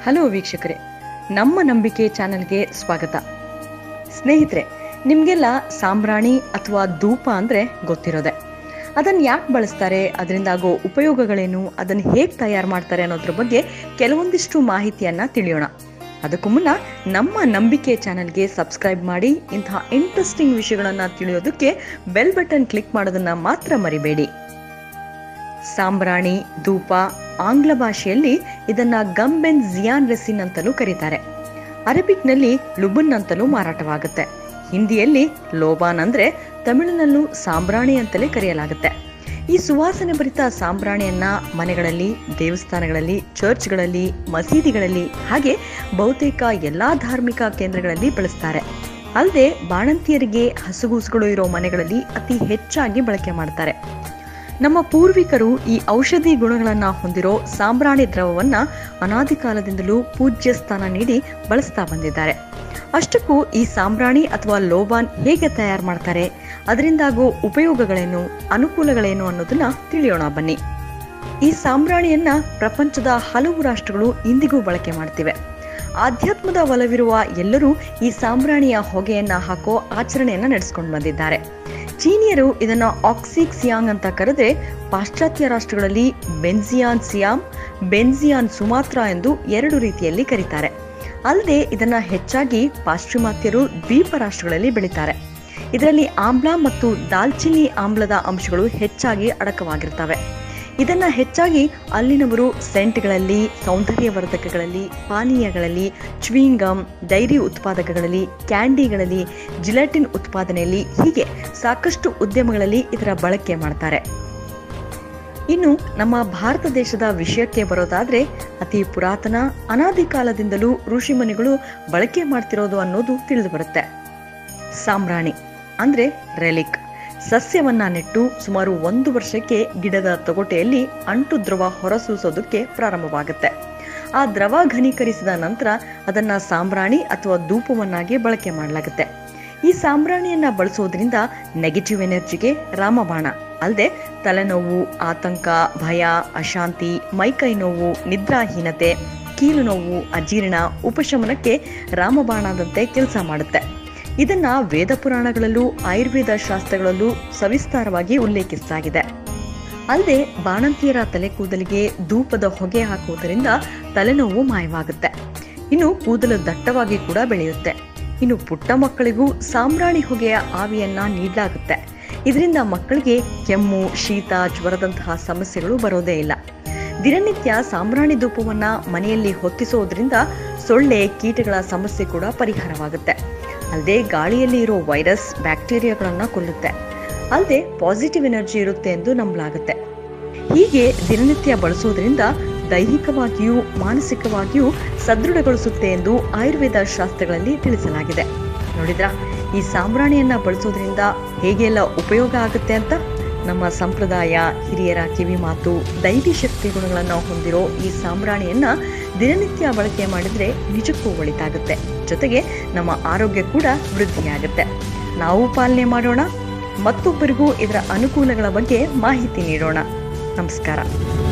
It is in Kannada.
ಹಲೋ ವೀಕ್ಷಕರೇ ನಮ್ಮ ನಂಬಿಕೆ ಚಾನೆಲ್ಗೆ ಸ್ವಾಗತ ಸ್ನೇಹಿತರೆ ನಿಮಗೆಲ್ಲ ಸಾಂಬ್ರಾಣಿ ಅಥವಾ ಧೂಪ ಅಂದರೆ ಗೊತ್ತಿರೋದೆ ಅದನ್ನು ಯಾಕೆ ಬಳಸ್ತಾರೆ ಅದರಿಂದ ಆಗೋ ಉಪಯೋಗಗಳೇನು ಅದನ್ನು ಹೇಗೆ ತಯಾರು ಮಾಡ್ತಾರೆ ಅನ್ನೋದ್ರ ಬಗ್ಗೆ ಕೆಲವೊಂದಿಷ್ಟು ಮಾಹಿತಿಯನ್ನು ತಿಳಿಯೋಣ ಅದಕ್ಕೂ ಮುನ್ನ ನಮ್ಮ ನಂಬಿಕೆ ಚಾನೆಲ್ಗೆ ಸಬ್ಸ್ಕ್ರೈಬ್ ಮಾಡಿ ಇಂತಹ ಇಂಟ್ರೆಸ್ಟಿಂಗ್ ವಿಷಯಗಳನ್ನು ತಿಳಿಯೋದಕ್ಕೆ ಬೆಲ್ ಬಟನ್ ಕ್ಲಿಕ್ ಮಾಡೋದನ್ನ ಮಾತ್ರ ಮರಿಬೇಡಿ ಸಾಂಬ್ರಾಣಿ ಧೂಪ ಆಂಗ್ಲ ಭಾಷೆಯಲ್ಲಿ ಇದನ್ನ ಗಂಬೆನ್ ಜಿಯಾನ್ ರೆಸಿನ್ ಅಂತಲೂ ಕರೀತಾರೆ ಅರಬಿಕ್ನಲ್ಲಿ ಲುಬನ್ ಅಂತಲೂ ಮಾರಾಟವಾಗುತ್ತೆ ಹಿಂದಿಯಲ್ಲಿ ಲೋಬಾನ್ ಅಂದ್ರೆ ತಮಿಳಿನಲ್ಲೂ ಸಾಂಬ್ರಾಣಿ ಅಂತಲೇ ಕರೆಯಲಾಗುತ್ತೆ ಈ ಸುವಾಸನೆ ಭರಿತ ಸಾಂಬ್ರಾಣಿಯನ್ನ ಮನೆಗಳಲ್ಲಿ ದೇವಸ್ಥಾನಗಳಲ್ಲಿ ಚರ್ಚ್ಗಳಲ್ಲಿ ಮಸೀದಿಗಳಲ್ಲಿ ಹಾಗೆ ಬಹುತೇಕ ಎಲ್ಲಾ ಧಾರ್ಮಿಕ ಕೇಂದ್ರಗಳಲ್ಲಿ ಬಳಸ್ತಾರೆ ಅಲ್ಲದೆ ಬಾಣಂತಿಯರಿಗೆ ಹಸುಗೂಸುಗಳು ಇರೋ ಮನೆಗಳಲ್ಲಿ ಅತಿ ಹೆಚ್ಚಾಗಿ ಬಳಕೆ ಮಾಡ್ತಾರೆ ನಮ್ಮ ಪೂರ್ವಿಕರು ಈ ಔಷಧಿ ಗುಣಗಳನ್ನ ಹೊಂದಿರೋ ಸಾಂಬ್ರಾಣಿ ದ್ರವವನ್ನ ಅನಾದಿ ಕಾಲದಿಂದಲೂ ಪೂಜ್ಯ ಸ್ಥಾನ ನೀಡಿ ಬಳಸ್ತಾ ಬಂದಿದ್ದಾರೆ ಅಷ್ಟಕ್ಕೂ ಈ ಸಾಂಬ್ರಾಣಿ ಅಥವಾ ಲೋಬಾನ್ ಹೇಗೆ ತಯಾರು ಮಾಡ್ತಾರೆ ಅದರಿಂದಾಗೋ ಉಪಯೋಗಗಳೇನು ಅನುಕೂಲಗಳೇನು ಅನ್ನೋದನ್ನ ತಿಳಿಯೋಣ ಬನ್ನಿ ಈ ಸಾಂಬ್ರಾಣಿಯನ್ನ ಪ್ರಪಂಚದ ಹಲವು ರಾಷ್ಟ್ರಗಳು ಇಂದಿಗೂ ಬಳಕೆ ಮಾಡ್ತಿವೆ ಆಧ್ಯಾತ್ಮದ ಒಲವಿರುವ ಎಲ್ಲರೂ ಈ ಸಾಂಬ್ರಾಣಿಯ ಹೊಗೆಯನ್ನ ಹಾಕೋ ಆಚರಣೆಯನ್ನ ನಡೆಸ್ಕೊಂಡು ಬಂದಿದ್ದಾರೆ ಚೀನಿಯರು ಇದನ್ನ ಆಕ್ಸಿಕ್ ಸಿಯಾಂಗ್ ಅಂತ ಕರೆದ್ರೆ ಪಾಶ್ಚಾತ್ಯ ರಾಷ್ಟ್ರಗಳಲ್ಲಿ ಬೆನ್ಸಿಯಾನ್ ಸಿಯಾಮ್ ಬೆನ್ಸಿಯಾನ್ ಸುಮಾತ್ರಾ ಎಂದು ಎರಡು ರೀತಿಯಲ್ಲಿ ಕರೀತಾರೆ ಅಲ್ಲದೆ ಇದನ್ನ ಹೆಚ್ಚಾಗಿ ಪಾಶ್ಚಿಮಾತ್ಯರು ದ್ವೀಪ ರಾಷ್ಟ್ರಗಳಲ್ಲಿ ಬೆಳೀತಾರೆ ಇದರಲ್ಲಿ ಆಮ್ಲ ಮತ್ತು ದಾಲ್ಚಿನ್ನಿ ಆಮ್ಲದ ಅಂಶಗಳು ಹೆಚ್ಚಾಗಿ ಅಡಕವಾಗಿರ್ತವೆ ಇದನ್ನ ಹೆಚ್ಚಾಗಿ ಅಲ್ಲಿನವರು ಸೆಂಟ್ಗಳಲ್ಲಿ ಸೌಂದರ್ಯವರ್ಧಕಗಳಲ್ಲಿ ಪಾನೀಯಗಳಲ್ಲಿ ಚ್ವಿಂಗಮ್ ಡೈರಿ ಉತ್ಪಾದಕಗಳಲ್ಲಿ ಕ್ಯಾಂಡಿಗಳಲ್ಲಿ ಜಿಲೆಟಿನ್ ಉತ್ಪಾದನೆಯಲ್ಲಿ ಹೀಗೆ ಸಾಕಷ್ಟು ಉದ್ಯಮಗಳಲ್ಲಿ ಇದರ ಬಳಕೆ ಮಾಡ್ತಾರೆ ಇನ್ನು ನಮ್ಮ ಭಾರತ ದೇಶದ ವಿಷಯಕ್ಕೆ ಬರೋದಾದ್ರೆ ಅತಿ ಪುರಾತನ ಅನಾದಿ ಕಾಲದಿಂದಲೂ ಋಷಿಮುನಿಗಳು ಬಳಕೆ ಮಾಡ್ತಿರೋದು ಅನ್ನೋದು ತಿಳಿದು ಬರುತ್ತೆ ಸಾಂಬ್ರಾಣಿ ಅಂದ್ರೆ ರೆಲಿಕ್ ಸಸ್ಯವನ್ನ ನೆಟ್ಟು ಸುಮಾರು ಒಂದು ವರ್ಷಕ್ಕೆ ಗಿಡದ ತೊಗಟೆಯಲ್ಲಿ ಅಂಟು ದ್ರವ ಹೊರಸೂಸೋದಕ್ಕೆ ಪ್ರಾರಂಭವಾಗುತ್ತೆ ಆ ದ್ರವ ಘನೀಕರಿಸಿದ ನಂತರ ಅದನ್ನ ಸಾಂಬ್ರಾಣಿ ಅಥವಾ ಧೂಪವನ್ನಾಗಿ ಬಳಕೆ ಮಾಡಲಾಗುತ್ತೆ ಈ ಸಾಂಬ್ರಾಣಿಯನ್ನ ಬಳಸೋದ್ರಿಂದ ನೆಗೆಟಿವ್ ಎನರ್ಜಿಗೆ ರಾಮಬಾಣ ಅಲ್ಲದೆ ತಲೆನೋವು ಆತಂಕ ಭಯ ಅಶಾಂತಿ ಮೈಕೈ ನೋವು ನಿದ್ರಾಹೀನತೆ ಕೀಲು ನೋವು ಅಜೀರ್ಣ ಉಪಶಮನಕ್ಕೆ ರಾಮಬಾಣದಂತೆ ಕೆಲಸ ಮಾಡುತ್ತೆ ಇದನ್ನ ವೇದ ಪುರಾಣಗಳಲ್ಲೂ ಆಯುರ್ವೇದ ಶಾಸ್ತ್ರಗಳಲ್ಲೂ ಸವಿಸ್ತಾರವಾಗಿ ಉಲ್ಲೇಖಿಸಲಾಗಿದೆ ಅಲ್ಲದೆ ಬಾಣಂತಿಯರ ತಲೆ ಕೂದಲಿಗೆ ಧೂಪದ ಹೊಗೆ ಹಾಕುವುದರಿಂದ ತಲೆನೋವು ಮಾಯವಾಗುತ್ತೆ ಇನ್ನು ಕೂದಲು ದಟ್ಟವಾಗಿ ಕೂಡ ಬೆಳೆಯುತ್ತೆ ಇನ್ನು ಪುಟ್ಟ ಮಕ್ಕಳಿಗೂ ಸಾಂಬ್ರಾಣಿ ಹೊಗೆಯ ಆವಿಯನ್ನ ನೀಡಲಾಗುತ್ತೆ ಇದರಿಂದ ಮಕ್ಕಳಿಗೆ ಕೆಮ್ಮು ಶೀತ ಜ್ವರದಂತಹ ಸಮಸ್ಯೆಗಳು ಬರೋದೇ ಇಲ್ಲ ದಿನನಿತ್ಯ ಸಾಂಬ್ರಾಣಿ ಧೂಪವನ್ನ ಮನೆಯಲ್ಲಿ ಹೊತ್ತಿಸೋದ್ರಿಂದ ಸೊಳ್ಳೆ ಕೀಟಗಳ ಸಮಸ್ಯೆ ಕೂಡ ಪರಿಹಾರವಾಗುತ್ತೆ ಅಲ್ಲದೆ ಗಾಳಿಯಲ್ಲಿ ಇರೋ ವೈರಸ್ ಬ್ಯಾಕ್ಟೀರಿಯಾಗಳನ್ನ ಕೊಲ್ಲುತ್ತೆ ಅಲ್ಲದೆ ಪಾಸಿಟಿವ್ ಎನರ್ಜಿ ಇರುತ್ತೆ ಎಂದು ನಂಬಲಾಗುತ್ತೆ ಹೀಗೆ ದಿನನಿತ್ಯ ಬಳಸೋದ್ರಿಂದ ದೈಹಿಕವಾಗಿಯೂ ಮಾನಸಿಕವಾಗಿಯೂ ಸದೃಢಗೊಳಿಸುತ್ತೆ ಎಂದು ಆಯುರ್ವೇದ ಶಾಸ್ತ್ರಗಳಲ್ಲಿ ತಿಳಿಸಲಾಗಿದೆ ನೋಡಿದ್ರಾ ಈ ಸಾಂಬ್ರಾಣಿಯನ್ನ ಬಳಸೋದ್ರಿಂದ ಹೇಗೆಲ್ಲ ಉಪಯೋಗ ಆಗುತ್ತೆ ಅಂತ ನಮ್ಮ ಸಂಪ್ರದಾಯ ಹಿರಿಯರ ಕಿವಿ ಮಾತು ದೈವಿ ಶಕ್ತಿ ಗುಣಗಳನ್ನು ಹೊಂದಿರೋ ಈ ಸಾಂಬ್ರಾಣಿಯನ್ನ ದಿನನಿತ್ಯ ಬಳಕೆ ಮಾಡಿದ್ರೆ ನಿಜಕ್ಕೂ ಒಳಿತಾಗುತ್ತೆ ಜೊತೆಗೆ ನಮ್ಮ ಆರೋಗ್ಯ ಕೂಡ ವೃದ್ಧಿಯಾಗುತ್ತೆ ನಾವು ಪಾಲನೆ ಮಾಡೋಣ ಮತ್ತೊಬ್ಬರಿಗೂ ಇದರ ಅನುಕೂಲಗಳ ಬಗ್ಗೆ ಮಾಹಿತಿ ನೀಡೋಣ ನಮಸ್ಕಾರ